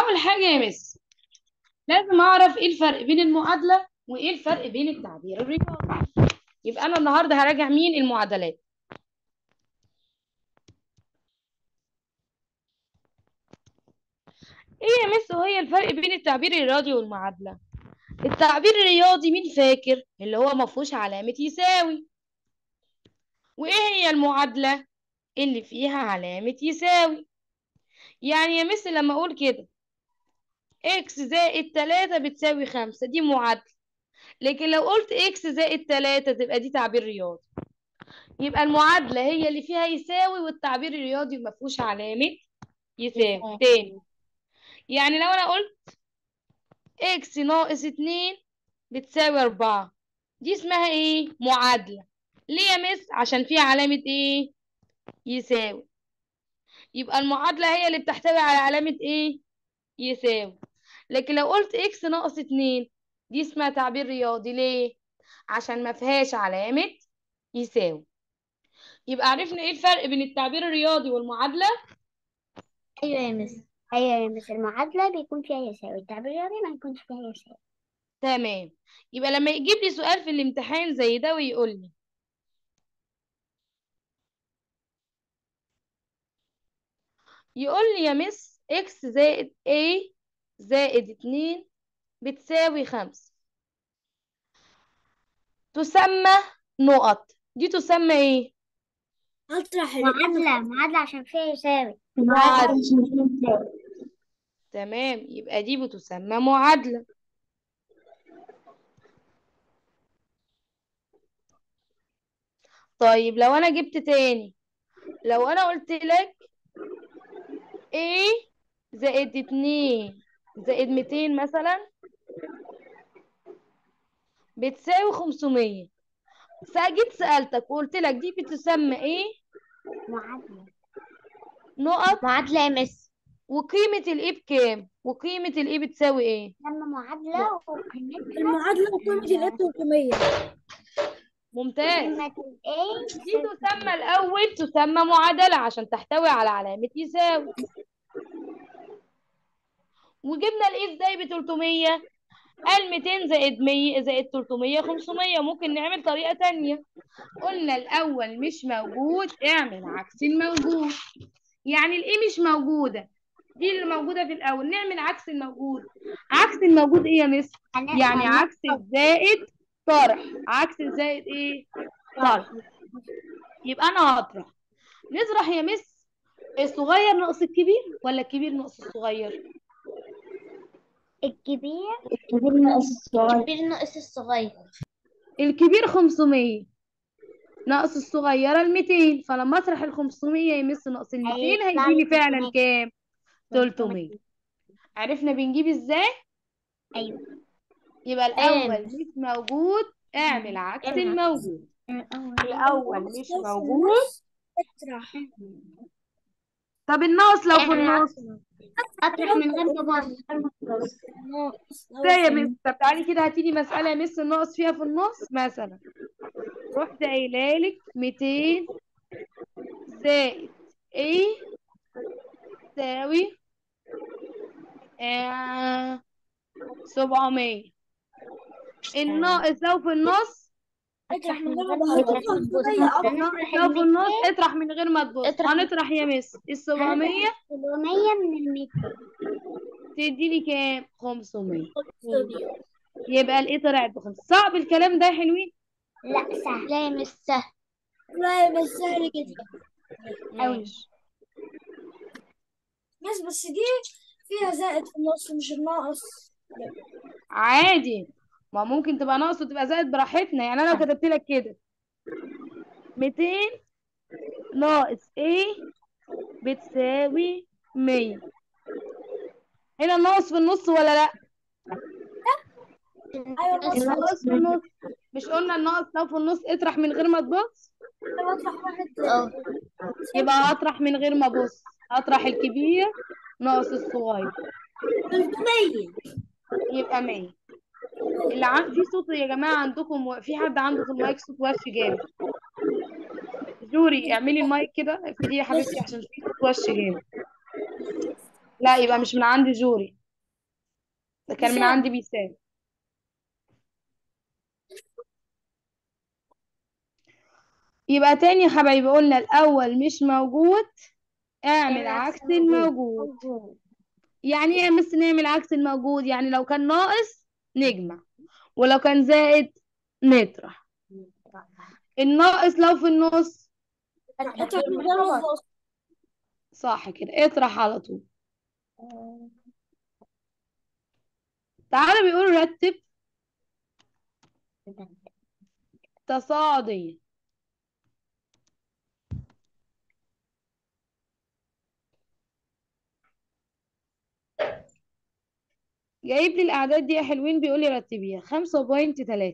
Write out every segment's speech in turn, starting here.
اول حاجه يا مس لازم اعرف ايه الفرق بين المعادله وايه الفرق بين التعبير الرياضي يبقى انا النهارده هراجع مين المعادلات ايه يا مس هو الفرق بين التعبير الرياضي والمعادله التعبير الرياضي مين فاكر اللي هو ما فيهوش علامه يساوي وايه هي المعادله اللي فيها علامه يساوي يعني يا مس لما اقول كده اكس زائد 3 بتساوي 5 دي معادله لكن لو قلت اكس زائد 3 تبقى دي تعبير رياضي يبقى المعادله هي اللي فيها يساوي والتعبير الرياضي ما فيهوش علامه يساوي تاني يعني لو انا قلت اكس ناقص 2 بتساوي 4 دي اسمها ايه معادله ليه يا مس عشان فيها علامه ايه يساوي يبقى المعادله هي اللي بتحتوي على علامه ايه يساوي لكن لو قلت اكس ناقص 2 دي اسمها تعبير رياضي ليه عشان ما فيهاش علامه يساوي يبقى عرفنا ايه الفرق بين التعبير الرياضي والمعادله ايوه يا مس ايوه يا مس المعادله بيكون فيها يساوي التعبير الرياضي ما يكونش فيها يساوي تمام يبقى لما يجيب لي سؤال في الامتحان زي ده ويقول لي يقول لي يا مس اكس زائد a زائد 2 بتساوي 5 تسمى نقط دي تسمى ايه اطرح معادله معادله عشان فيها يساوي معادلة تمام يبقى دي بتسمى معادلة طيب لو انا جبت تاني لو انا قلت لك a زائد 2 زائد 200 مثلا بتساوي 500 فجيت سألتك وقلت لك دي بتسمى ايه معادله نقط معادله يا مس وقيمة الايه بكام وقيمة الايه بتساوي ايه لما معادله وقيمتها المعادلة وقيمة الايه 300 ممتاز قيمه الايه دي تسمى الأول تسمى معادلة عشان تحتوي على علامة يساوي وجبنا الإيه ازاي ب 300 قال 200 زائد 100 زائد 300 500 ممكن نعمل طريقة تانية قلنا الأول مش موجود اعمل عكس الموجود يعني الإيه مش موجودة دي اللي موجودة في الأول نعمل عكس الموجود عكس الموجود إيه يا مس يعني عكس الزائد طرح عكس الزائد إيه طرح يبقى أنا هطرح نطرح يا مس الصغير ناقص الكبير ولا الكبير ناقص الصغير الكبير الكبير ناقص الصغير الكبير ناقص الصغير الكبير 500 ناقص الصغيرة ال 200 فلما اطرح ال 500 يمس ناقص ال 200 هيطلع هيجيلي لي فعلا 300. كام 300 عرفنا بنجيب ازاي ايوه يبقى أيوة. الأول مش موجود اعمل عكس اعمل الموجود الاول الأول مش موجود اطرح طب الناقص لو في اعمل النص اطرح من غير ما ابص ازاي يا مس طب تعالي كده هاتي لي مسألة يا مس الناقص فيها في النص مثلا رحت قايله لك 200 زائد ايه تساوي آه 700 الناقص لو في النص اطرح من غير اطرح ما من تبص. غير ما تبص. الناقص لو في النص اطرح من غير ما تبص اطرح. هنطرح يا مس ال 700 700 من ال 200 تديني كام 500 يبقى الايه طلعت بخمسة صعب الكلام ده يا حلوين لا سهل لا مش سهل لا بس سهل جدا ماشي بس بس دي فيها زائد في النص مش الناقص عادي ما ممكن تبقى ناقص وتبقى زائد براحتنا يعني انا لو كتبت لك كده 200 ناقص ايه بتساوي 100 هنا الناقص في النص ولا لا ايوه النص الناقص في النص مش قلنا الناقص لو في النص اطرح من غير ما تبص انا بطرح واحد اه يبقى اطرح من غير ما ابص اطرح الكبير ناقص الصغير 300 يبقى 100 اللي عن في صوت يا جماعه عندكم و... في حد عنده في المايك صوت وش جامد جوري اعملي المايك كده افردي يا حبيبتي عشان في صوت وش جامد لا يبقى مش من عند جوري ده كان من بيساوي. عندي بيساوي يبقى تاني يا حبايبي قلنا الأول مش موجود اعمل عكس الموجود موجود يعني ايه يا مس نعمل عكس الموجود يعني لو كان ناقص نجمع ولو كان زائد نطرح الناقص لو في النص انت بتجرب صح كده اطرح على طول تعالى بيقول رتب تصاعديا جايب لي الأعداد دي يا حلوين بيقول لي رتبيها خمسة بوينت تلاتة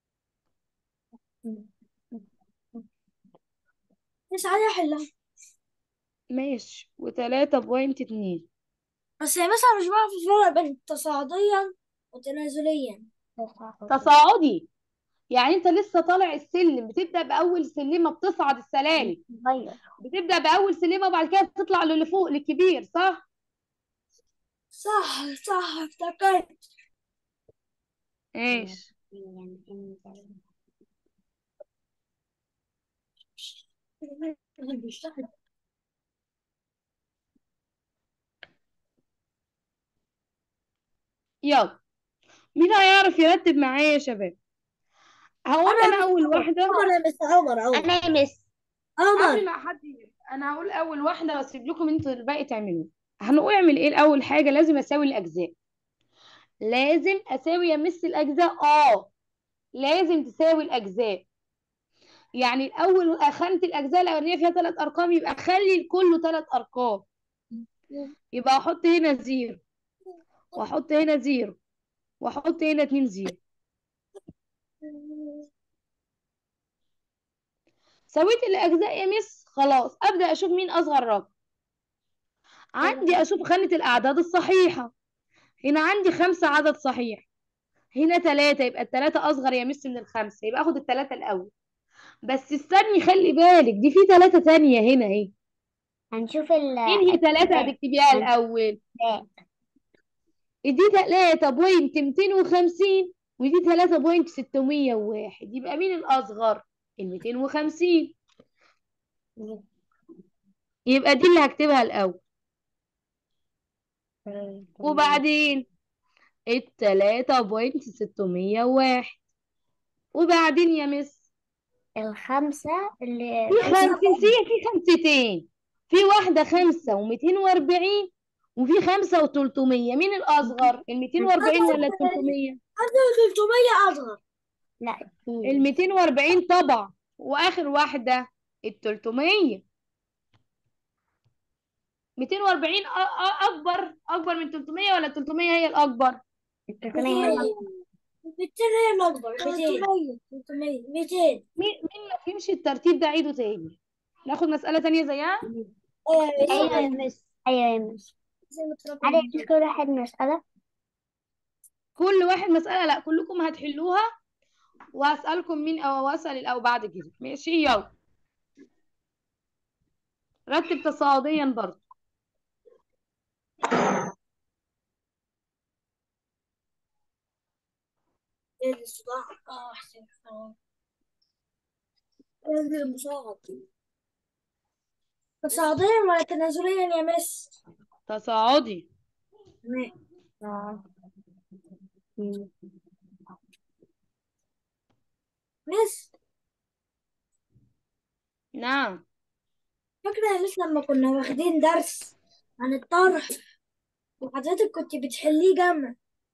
بس عادي احلها ماشي وتلاتة بوينت اتنين بس هي مثلا مش بعرف الفرق بين تصاعديا وتنازليا تصاعدي يعني انت لسه طالع السلم بتبدأ بأول سلمة بتصعد السلالم غير بتبدأ بأول سلمة وبعد كده تطلع للي فوق للكبير صح؟ صح صح افتكرت ايش بيشتغل يلا مين هيعرف يرتب معايا يا شباب هقول انا اول واحدة عمر يا مس عمر عمر انا يا مس قبل عمر ما حد يبدأ، انا هقول اول واحدة واسيب لكم انتوا الباقي تعملوه هنقول اعمل ايه الاول حاجة لازم اساوي الاجزاء لازم اساوي يا مس الاجزاء اه لازم تساوي الاجزاء يعني الاول خانة الاجزاء الاولانية فيها ثلاث ارقام يبقى خلي كله ثلاث ارقام يبقى احط هنا زيرو واحط هنا زيرو واحط هنا اتنين زيرو سويت الاجزاء يا مس خلاص ابدا اشوف مين اصغر رقم عندي اشوف خانة الاعداد الصحيحة هنا عندي خمسة عدد صحيح هنا ثلاثة يبقى الثلاثة اصغر يا مس من الخمسة يبقى اخد الثلاثة الاول بس استني خلي بالك دي في ثلاثة تانية هنا اهي هنشوف ال انهي ثلاثة هتكتبيها الاول دي ثلاثة بوينت ميتين وخمسين ودي ثلاثة بوينت ستمية وواحد يبقى مين الأصغر؟ الميتين وخمسين يبقى دي اللي هكتبها الأول وبعدين التلاتة بوينت ستمية وواحد وبعدين يا مس الخمسة اللي في خمسين في خمستين في واحدة خمسة وميتين وأربعين وفي خمسة وتلتمية مين الأصغر؟ الميتين وأربعين ولا التلتمية؟ عندنا 300 اصغر لا في الميتين وأربعين طبعا وآخر واحدة التلتمية ميتين وأربعين أكبر أكبر من تلتمية ولا التلتمية هي الأكبر؟ التلتمية هي الأكبر. 200 هي الاكبر 300 300 200 مين مين ما فهمش الترتيب ده عيده تاني ناخد مسألة تانية زيها أيوة يا مس أيوة يا مس عادي يا مس كل واحد مسألة كل واحد مسألة لا كلكم هتحلوها وهسألكم مين أو أسأل الأول بعد كده ماشي يلا رتب تصاعديا برضه ايه الصداع اه احسن اه ايه المصاعد تصاعديا ولا تنازليا يا مس تصاعدي آه. مس نعم فاكرة يا مس لما كنا واخدين درس عن الطرح وحضرتك كنت بتحليه جمع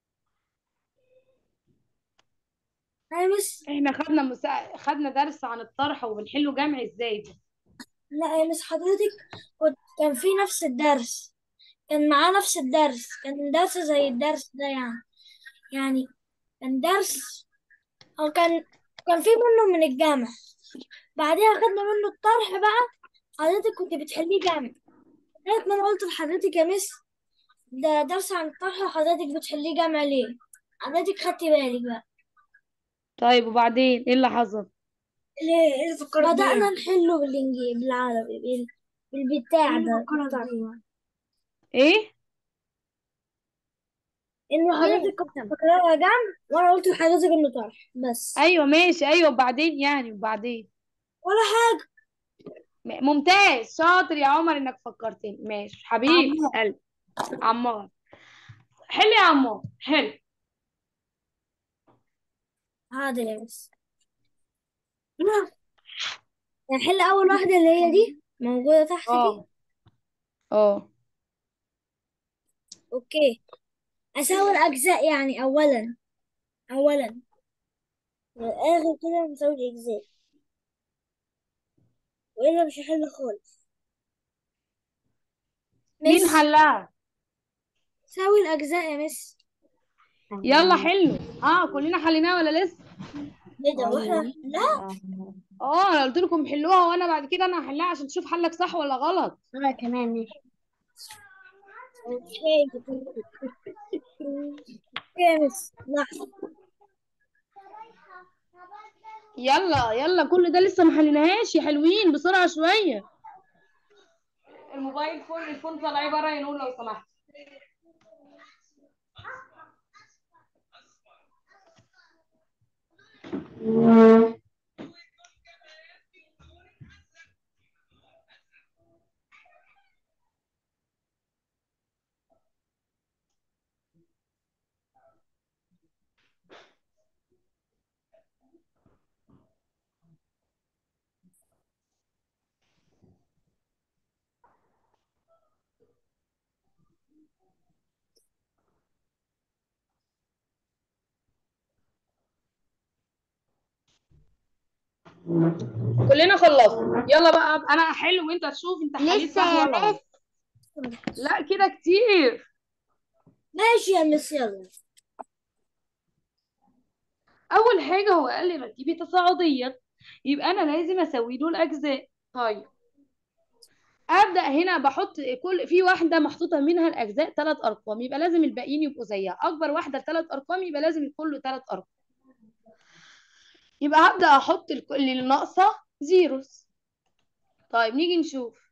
يا مس احنا خدنا مسا... خدنا درس عن الطرح وبنحله جمع ازاي ده لا يا مس حضرتك كنت كان في نفس الدرس كان معاه نفس الدرس كان درس زي الدرس ده يعني يعني كان درس أو كان كان في منه من الجامع بعدها خدنا منه الطرح بقى حضرتك كنت بتحليه جامع لغاية ما أنا قلت لحضرتك يا مس ده درس عن الطرح وحضرتك بتحليه جامع ليه حضرتك خدتي بالك بقى طيب وبعدين ايه اللي حصل ليه ايه اللي فكرت بدأنا نحله بالإنجليزي بالعربي بال... بالبتاع ده ايه انه حضرتك كنت فاكراها جنب وانا قلت لحضرتك انه طرح بس ايوه ماشي ايوه وبعدين يعني وبعدين ولا حاجة م- ممتاز شاطر يا عمر انك فكرتني ماشي حبيب عمار. قلبي عمار حل يا عمار حل حاضر يا مس هنحل اول واحدة اللي هي دي موجودة تحت دي اه اه اوكي اساوي الاجزاء يعني اولا اولا والاخر كده نسوي الاجزاء والا مش هحل خالص مين مس حلها ساوي الاجزاء يا مس يلا حلوا اه كلنا حليناها ولا لسه ايه ده واحنا لا اه انا قلت لكم حلوها وانا بعد كده انا هحلها عشان تشوف حلك صح ولا غلط اه تمام ماشي اوكي اوكي يا مس لحظة يلا يلا كل ده لسه ما حليناهاش يا حلوين بسرعة شوية الموبايل فون الفون طلعيه بره يا نور لو سمحت كلنا خلصنا يلا بقى انا احل وانت تشوف انت حليت لسه صح يا ولا غلط مس لا كده كتير ماشي يا مس يلا اول حاجه هو قال لي رتبي تصاعديا يبقى انا لازم اسوي له الاجزاء طيب ابدا هنا بحط كل في واحده محطوطه منها الاجزاء ثلاث ارقام يبقى لازم الباقيين يبقوا زيها اكبر واحده ثلاث ارقام يبقى لازم يكون له ثلاث ارقام يبقى هبدا احط الك- اللي ناقصه زيروز طيب نيجي نشوف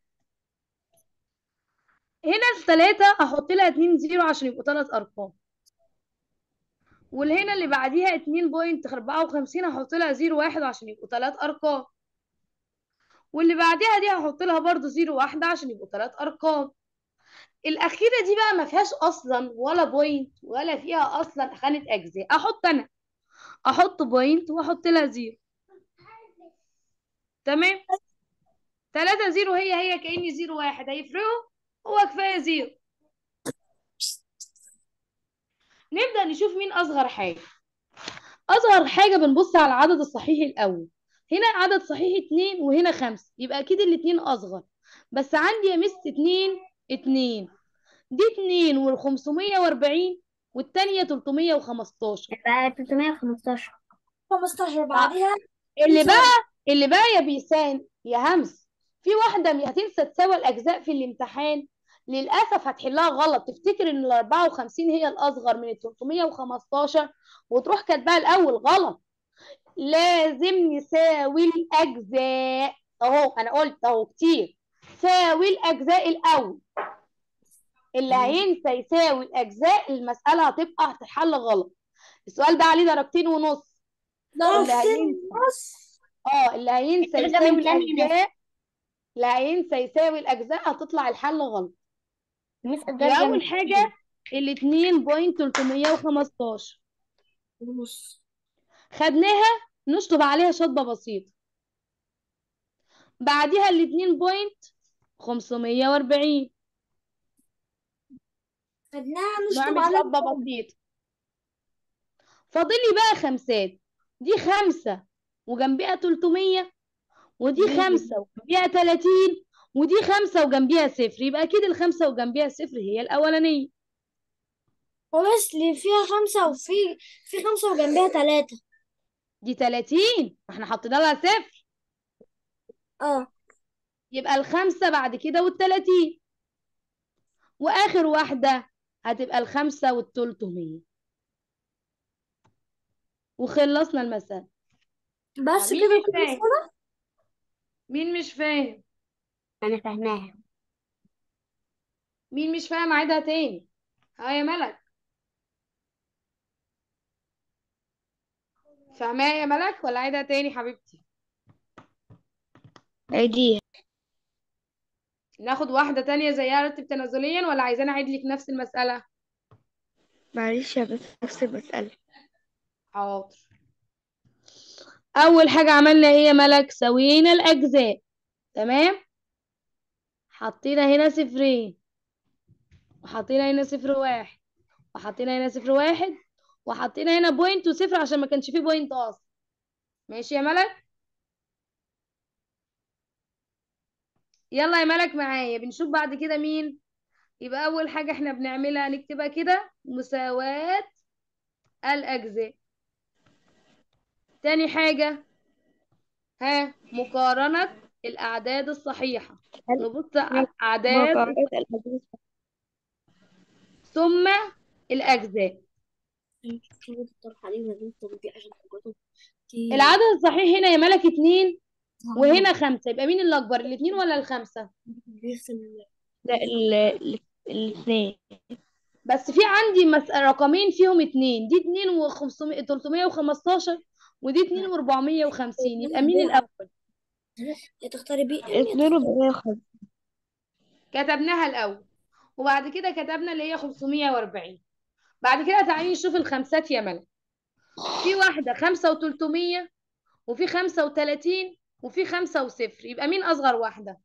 هنا الثلاثه احط لها اتنين زيرو عشان يبقوا ثلاث ارقام والهنا اللي بعديها 2.54 هحط لها زيرو واحد عشان يبقوا ثلاث ارقام واللي بعديها دي هحط لها برضو زيرو واحدة عشان يبقوا ثلاث ارقام الاخيره دي بقى ما فيهاش اصلا ولا بوينت ولا فيها اصلا خانه اجزاء احط انا احط بوينت واحط لها زيرو تمام 3 زيرو هي هي كاني زيرو واحد هيفرقوا هو كفايه زيرو نبدا نشوف مين اصغر حاجه اصغر حاجه بنبص على العدد الصحيح الاول هنا عدد صحيح اتنين وهنا خمسة يبقى اكيد الاتنين اصغر بس عندي يا مس اتنين اتنين دي اتنين والخمسمية واربعين والتانية تلتمية وخمستاشر يبقى 315 15 بعدها اللي بقى اللي بقى يا بيسان يا همس في واحدة م- هتنسى تساوي الأجزاء في الامتحان للأسف هتحلها غلط تفتكر إن ال 54 هي الأصغر من ال 315 وتروح كاتباها الأول غلط لازم نساوي الأجزاء أهو أنا قلت أهو كتير ساوي الأجزاء الأول اللي هينسى يساوي الأجزاء المسألة هتبقى هتتحل غلط السؤال ده عليه درجتين ونص اللي هينسى نص اه اللي هينسى الدرجة يساوي من كام لناس؟ الأجزاء اللي هينسى يساوي الأجزاء هتطلع الحل غلط مس يبقى الدرجة أول من حاجة الاتنين بوينت تلتمية وخمستاشر ونص خدناها نشطب عليها شطبة بسيطة بعديها الاتنين بوينت خمسمية وأربعين خدناها نشطب نعمل على شطبة بسيطة فاضل لي بقى خمسات دي خمسة وجنبيها تلتمية ودي خمسة وجنبيها تلاتين ودي خمسة وجنبيها صفر يبقى أكيد الخمسة وجنبيها صفر هي الأولانية وبس اللي فيها خمسة وفي في خمسة وجنبها تلاتة دي تلاتين احنا حطينا لها صفر اه يبقى الخمسة بعد كده والتلاتين وآخر واحدة هتبقى الخمسة والتلتمية وخلصنا المسألة بس مين كده مش كل فاهم سنة مين مش فاهم أنا فاهماها مين مش فاهم عيدها تاني ها يا ملك فاهماها يا ملك ولا عيدها تاني حبيبتي عيديها ناخد واحدة تانية زيها رتب تنازليا ولا عايزاني اعيد لك نفس المسألة معلش يا بس نفس المسألة حاضر اول حاجة عملنا ايه يا ملك سوينا الاجزاء تمام حطينا هنا صفرين وحطينا هنا صفر واحد وحطينا هنا صفر واحد وحطينا هنا بوينت وصفر عشان ما كانش فيه بوينت اصلا ماشي يا ملك يلا يا ملك معايا بنشوف بعد كده مين يبقى اول حاجة احنا بنعملها نكتبها كده مساواة الاجزاء تاني حاجة ها مقارنة الأعداد الصحيحة نبص على الأعداد مقارنة الأجزاء ثم الأجزاء العدد الصحيح هنا يا ملك اتنين وهنا خمسة يبقى مين اللي أكبر الاتنين ولا الخمسة لا ال- ال- الاثنين بس في عندي مس... رقمين فيهم اتنين دي اتنين وخمسمية تلتمية وخمستاشر ودي اتنين واربعمية وخمسين يبقى مين الأول تختاري بي اثنين وبقية خمسة كتبناها الأول وبعد كده كتبنا اللي هي 540 بعد كده تعالي نشوف الخمسات يا ملك في واحدة خمسة وتلتمية وفي خمسة وتلاتين وفي خمسة وصفر يبقى مين أصغر واحدة؟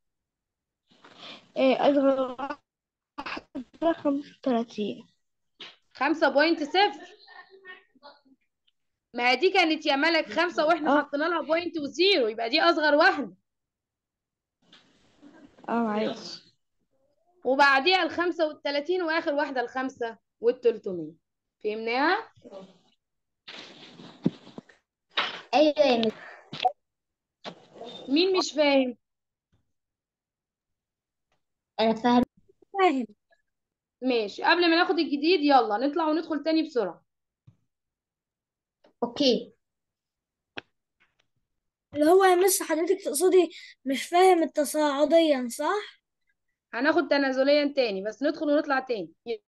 ايه أصغر واحدة خمسة وثلاثين خمسة بوينت صفر ما هي دي كانت يا ملك خمسة واحنا اه حطينا لها بوينت وزيرو يبقى دي أصغر واحدة اه عايز وبعديها الخمسة والتلاتين وآخر واحدة الخمسة والتلتمية فهمناها؟ ايوه يا مس مين مش فاهم؟ انا فاهم فاهم ماشي قبل ما ناخد الجديد يلا نطلع وندخل تاني بسرعة اوكي اللي هو يا مس حضرتك تقصدي مش فاهم التصاعديا صح؟ هناخد تنازليا تاني بس ندخل ونطلع تاني